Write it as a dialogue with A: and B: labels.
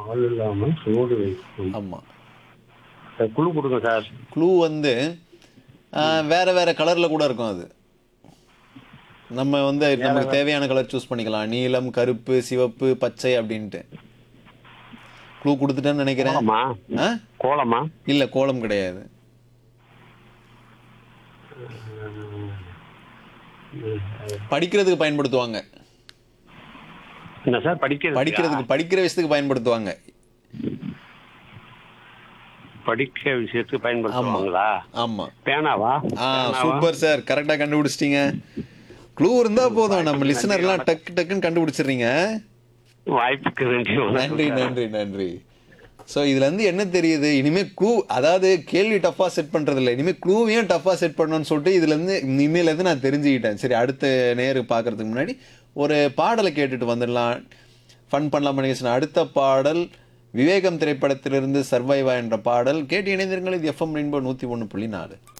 A: ஆள் இல்லாமல் சூடு வைக்கும்
B: ஆமாம்
A: சார், குழு கொடுங்க சார்
B: க்ளூ வந்து ஆ, வேற வேற கலரில் கூட இருக்கும் அது நம்ம வந்து நமக்கு தேவையான கலர் சூஸ் பண்ணிக்கலாம் நீலம் கருப்பு சிவப்பு பச்சை அப்படின்ட்டு க்ளூ கொடுத்துட்டேன்னு நினைக்கிறேன்
A: கோலமா
B: ஆ
A: கோலமா
B: இல்லை கோலம் கிடையாது படிக்கிறதுக்கு பயன்படுத்துவாங்க
A: என்ன சார் படிக்கிறது
B: படிக்கிறதுக்கு படிக்கிற விஷயத்துக்கு பயன்படுத்துவாங்க
A: படிக்க விஷயத்துக்கு பயன்படுத்துவாங்களா
B: ஆமா
A: பேனாவா
B: ஆ சூப்பர் சார் கரெக்டா கண்டுபிடிச்சிட்டீங்க க்ளூ இருந்தா போதும் நம்ம லிசனர்லாம் டக்கு டக்குன்னு கண்டுபிடிச்சிடுறீங்க
A: வாய்ப்புக்கு நன்றி
B: நன்றி நன்றி நன்றி ஸோ இதுல இருந்து என்ன தெரியுது இனிமே க்ளூ அதாவது கேள்வி டஃபா செட் பண்றது இல்லை இனிமே க்ளூவையும் டஃபா செட் பண்ணணும்னு சொல்லிட்டு இதுல இருந்து இனிமேல இருந்து நான் தெரிஞ்சுக்கிட்டேன் சரி அடுத்த நேரு பார்க்கறதுக்கு முன்னாடி ஒரு பாடலை கேட்டுட்டு வந்துடலாம் ஃபன் பண்ணலாம் நிகழ்ச்சி அடுத்த பாடல் விவேகம் திரைப்படத்திலிருந்து சர்வைவா என்ற பாடல் கேட்டு இணைந்திருங்கள் இது எஃப்எம் ரெயின்போ நூற்றி ஒன்று புள்ளி நாலு